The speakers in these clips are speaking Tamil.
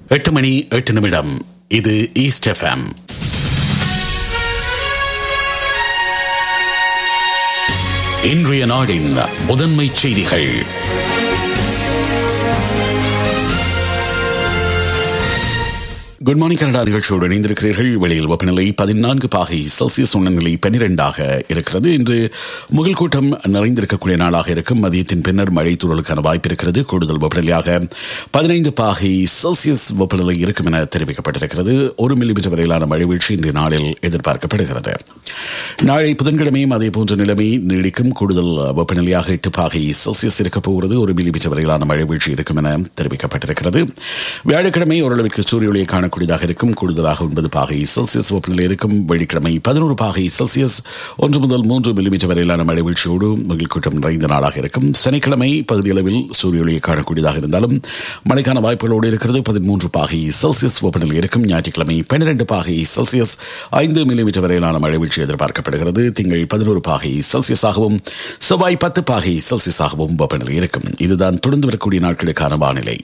எட்டு மணி எட்டு நிமிடம் இது ஈஸ்ட் எஃப்எம் இன்றைய நாடின் முதன்மை செய்திகள் குட் மார்னிங் கனடா நிகழ்ச்சியோடு இணைந்திருக்கிறீர்கள் வெளியில் வெப்பநிலை பதினான்கு பாகை செல்சியஸ் உணர்நிலை பனிரெண்டாக இருக்கிறது இன்று முகல் கூட்டம் நிறைந்திருக்கக்கூடிய நாளாக இருக்கும் மதியத்தின் பின்னர் மழை தூறலுக்கான வாய்ப்பு இருக்கிறது கூடுதல் வெப்பநிலையாக பதினைந்து பாகை செல்சியஸ் வெப்பநிலை இருக்கும் என தெரிவிக்கப்பட்டிருக்கிறது ஒரு மில்லிமீட்டர் வரையிலான மழை வீழ்ச்சி இன்றைய நாளில் எதிர்பார்க்கப்படுகிறது நாளை புதன்கிழமையும் அதே போன்ற நிலைமை நீடிக்கும் கூடுதல் வெப்பநிலையாக எட்டு பாகை செல்சியஸ் இருக்கப் போகிறது ஒரு மில்லிமீட்டர் வரையிலான மழை வீழ்ச்சி இருக்கும் என தெரிவிக்கப்பட்டிருக்கிறது வியாழக்கிழமை ஓரளவிற்கு சூரிய ஒளியை காணக்கூடியதாக இருக்கும் கூடுதலாக ஒன்பது பாகை செல்சியஸ் வெப்பநிலை இருக்கும் வெள்ளிக்கிழமை பதினோரு பாகை செல்சியஸ் ஒன்று முதல் மூன்று மில்லிமீட்டர் வரையிலான மழை வீழ்ச்சியோடு மகிழ் கூட்டம் நிறைந்த நாளாக இருக்கும் சனிக்கிழமை பகுதியளவில் சூரிய ஒளியை காணக்கூடியதாக இருந்தாலும் மழைக்கான வாய்ப்புகளோடு இருக்கிறது பதிமூன்று பாகை செல்சியஸ் வெப்பநிலை இருக்கும் ஞாயிற்றுக்கிழமை பன்னிரண்டு பாகை செல்சியஸ் ஐந்து மில்லிமீட்டர் வரையிலான மழை வீழ்ச்சி எதிர்பார்க்கப்படுகிறது திங்கள் பதினோரு பாகை செல்சியஸாகவும் செவ்வாய் பத்து பாகை செல்சியஸாகவும் வெப்பநிலை இருக்கும் இதுதான் தொடர்ந்து வரக்கூடிய நாட்களுக்கான வானிலை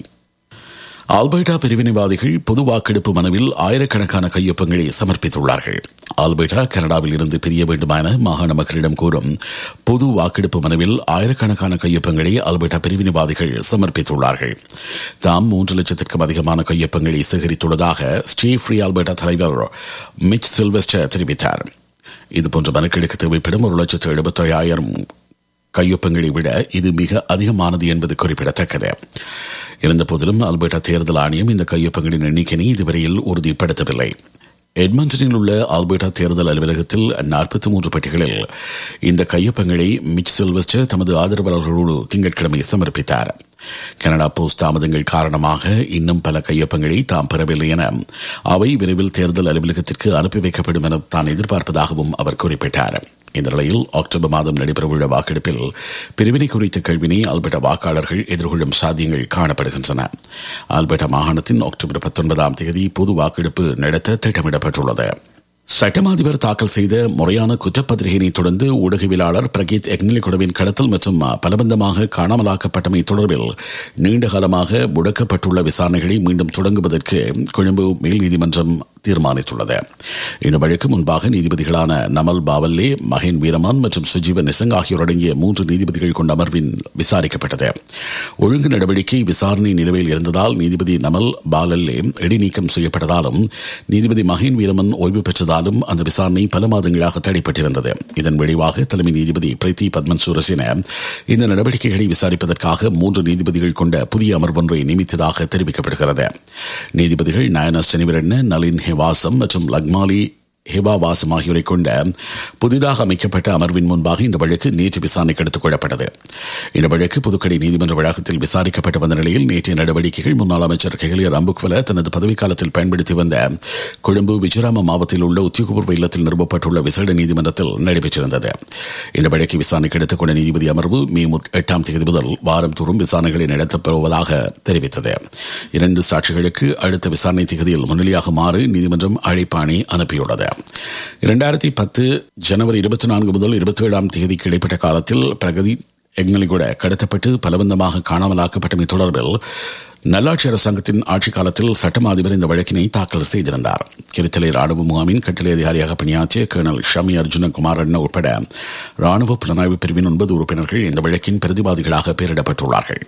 ஆல்பர்டா பிரிவினைவாதிகள் பொது வாக்கெடுப்பு மனுவில் ஆயிரக்கணக்கான கையொப்பங்களை சமர்ப்பித்துள்ளார்கள் ஆல்பர்டா கனடாவில் இருந்து பிரிய வேண்டுமான மாகாண மக்களிடம் கூறும் பொது வாக்கெடுப்பு மனுவில் ஆயிரக்கணக்கான கையொப்பங்களை ஆல்பர்டா பிரிவினைவாதிகள் சமர்ப்பித்துள்ளார்கள் தாம் மூன்று லட்சத்திற்கும் அதிகமான கையொப்பங்களை சேகரித்துள்ளதாக ஸ்டே ஃப்ரீ ஆல்பர்டா தலைவர் மிச் சில்வெஸ்டர் தெரிவித்தார் இதுபோன்ற மனுக்களுக்கு தேவைப்படும் ஒரு லட்சத்து எழுபத்தி ஆயிரம் கையொப்பங்களை விட இது மிக அதிகமானது என்பது குறிப்பிடத்தக்கது இருந்த போதிலும் அல்பர்டா தேர்தல் ஆணையம் இந்த கையொப்பங்களின் எண்ணிக்கையை இதுவரையில் உறுதிப்படுத்தவில்லை எட்மண்டனில் உள்ள ஆல்பர்டா தேர்தல் அலுவலகத்தில் நாற்பத்தி மூன்று பெட்டிகளில் இந்த கையொப்பங்களை மிச் சில்வஸ்டர் தமது ஆதரவாளர்களோடு திங்கட்கிழமை சமர்ப்பித்தார் கனடா போஸ்ட் தாமதங்கள் காரணமாக இன்னும் பல கையொப்பங்களை தாம் பெறவில்லை என அவை விரைவில் தேர்தல் அலுவலகத்திற்கு அனுப்பி வைக்கப்படும் என தான் எதிர்பார்ப்பதாகவும் அவர் குறிப்பிட்டார் இந்த நிலையில் அக்டோபர் மாதம் நடைபெறவுள்ள வாக்கெடுப்பில் பிரிவினை குறித்த கேள்வினை ஆல்பர்டா வாக்காளர்கள் எதிர்கொள்ளும் சாத்தியங்கள் காணப்படுகின்றன ஆல்பர்டா மாகாணத்தின் அக்டோபர் பத்தொன்பதாம் தேதி பொது வாக்கெடுப்பு நடத்த திட்டமிடப்பட்டுள்ளது சட்டமாதிபர் தாக்கல் செய்த முறையான குற்றப்பத்திரிகையினை தொடர்ந்து ஊடகவியலாளர் பிரகீத் எக்னிலிகுடவின் கடத்தல் மற்றும் பலபந்தமாக காணாமலாக்கப்பட்டமை தொடர்பில் நீண்டகாலமாக முடக்கப்பட்டுள்ள விசாரணைகளை மீண்டும் தொடங்குவதற்கு கொழும்பு மேல் நீதிமன்றம் தீர்மானித்துள்ளது இந்த வழக்கு முன்பாக நீதிபதிகளான நமல் பாவல்லே மகேன் வீரமான் மற்றும் சுஜீவ நிசங் ஆகியோர் அடங்கிய மூன்று நீதிபதிகள் கொண்ட அமர்வின் விசாரிக்கப்பட்டது ஒழுங்கு நடவடிக்கை விசாரணை நிலுவையில் இருந்ததால் நீதிபதி நமல் பாலல்லே இடைநீக்கம் செய்யப்பட்டதாலும் நீதிபதி மகேன் வீரமன் ஓய்வு பெற்றதாலும் அந்த விசாரணை பல மாதங்களாக தடைப்பட்டிருந்தது இதன் விளைவாக தலைமை நீதிபதி பிரீத்தி பத்மன் சூரசேன இந்த நடவடிக்கைகளை விசாரிப்பதற்காக மூன்று நீதிபதிகள் கொண்ட புதிய அமர்வொன்றை நியமித்ததாக தெரிவிக்கப்படுகிறது நீதிபதிகள் நயன சனிவரண்ண நளின் ஹெவாசம் மற்றும் லக்மாலி ஹெபாவாசம் ஆகியோரை கொண்ட புதிதாக அமைக்கப்பட்ட அமர்வின் முன்பாக இந்த வழக்கு நேற்று விசாரணைக்கு எடுத்துக் கொள்ளப்பட்டது இந்த வழக்கு புதுக்கடை நீதிமன்ற வளாகத்தில் விசாரிக்கப்பட்டு வந்த நிலையில் நேற்றைய நடவடிக்கைகள் முன்னாள் அமைச்சர் கெஹலியர் அம்புக்வல தனது பதவிக்காலத்தில் பயன்படுத்தி வந்த கொழும்பு விஜயராம மாவட்டத்தில் உள்ள உத்தியோகபூர்வ இல்லத்தில் நிறுவப்பட்டுள்ள விசேட நீதிமன்றத்தில் நடைபெற்றிருந்தது இந்த வழக்கை விசாரணைக்கு எடுத்துக் கொண்ட நீதிபதி அமர்வு மே எட்டாம் தேதி முதல் வாரம் தோறும் விசாரணைகளை நடத்தப்போவதாக தெரிவித்தது இரண்டு சாட்சிகளுக்கு அடுத்த விசாரணை தேதியில் முன்னிலையாகுமாறு நீதிமன்றம் அழைப்பாணை அனுப்பியுள்ளது இரண்டாயிரத்தி பத்து ஜனவரி இருபத்தி நான்கு முதல் இருபத்தி ஏழாம் தேதிக்கு இடைப்பட்ட காலத்தில் பிரகதி எங்கலிகூட கடத்தப்பட்டு பலவந்தமாக காணாமலாக்கப்பட்டமை தொடர்பில் நல்லாட்சி அரசாங்கத்தின் ஆட்சிக் காலத்தில் சட்டம் அதிபர் இந்த வழக்கினை தாக்கல் செய்திருந்தார் கிருத்தலை ராணுவ முகாமின் கட்டளை அதிகாரியாக பணியாற்றிய கர்னல் ஷமி அர்ஜுன குமார் அண்ணா உட்பட ராணுவ புலனாய்வு பிரிவின் ஒன்பது உறுப்பினர்கள் இந்த வழக்கின் பிரதிவாதிகளாக பெயரிடப்பட்டுள்ளார்கள்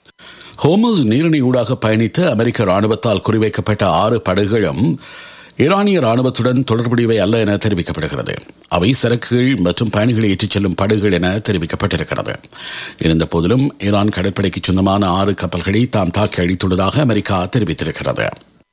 ஹோமஸ் நீரிணை ஊடாக பயணித்த அமெரிக்க ராணுவத்தால் குறிவைக்கப்பட்ட ஆறு படகுகளும் ஈரானிய ராணுவத்துடன் தொடர்புடையவை அல்ல என தெரிவிக்கப்படுகிறது அவை சரக்குகள் மற்றும் பயணிகளை ஏற்றிச் செல்லும் படகுகள் என தெரிவிக்கப்பட்டிருக்கிறது இருந்த போதிலும் ஈரான் கடற்படைக்கு சொந்தமான ஆறு கப்பல்களை தாம் தாக்கி அழித்துள்ளதாக அமெரிக்கா தெரிவித்திருக்கிறது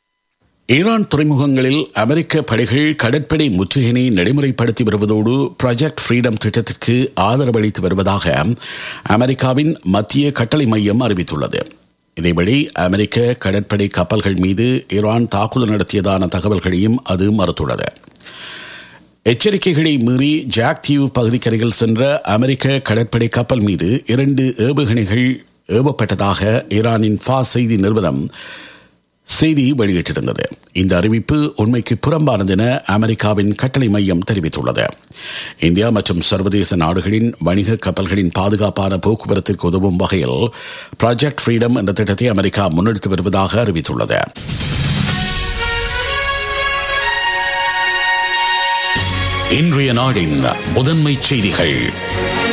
ஈரான் துறைமுகங்களில் அமெரிக்க படைகள் கடற்படை முற்றுகையினை நடைமுறைப்படுத்தி வருவதோடு ப்ராஜெக்ட் ஃப்ரீடம் திட்டத்திற்கு ஆதரவு அளித்து வருவதாக அமெரிக்காவின் மத்திய கட்டளை மையம் அறிவித்துள்ளது இதேபடி அமெரிக்க கடற்படை கப்பல்கள் மீது ஈரான் தாக்குதல் நடத்தியதான தகவல்களையும் அது மறுத்துள்ளது எச்சரிக்கைகளை மீறி ஜாக் தீவு பகுதிக்கரையில் சென்ற அமெரிக்க கடற்படை கப்பல் மீது இரண்டு ஏவுகணைகள் ஏவப்பட்டதாக ஈரானின் ஃபா செய்தி நிறுவனம் செய்தி வெளியிட்டிருந்தது இந்த அறிவிப்பு உண்மைக்கு புறம்பானது என அமெரிக்காவின் கட்டளை மையம் தெரிவித்துள்ளது இந்தியா மற்றும் சர்வதேச நாடுகளின் வணிக கப்பல்களின் பாதுகாப்பான போக்குவரத்திற்கு உதவும் வகையில் ப்ராஜெக்ட் ஃப்ரீடம் என்ற திட்டத்தை அமெரிக்கா முன்னெடுத்து வருவதாக அறிவித்துள்ளது இன்றைய நாடின் முதன்மை செய்திகள்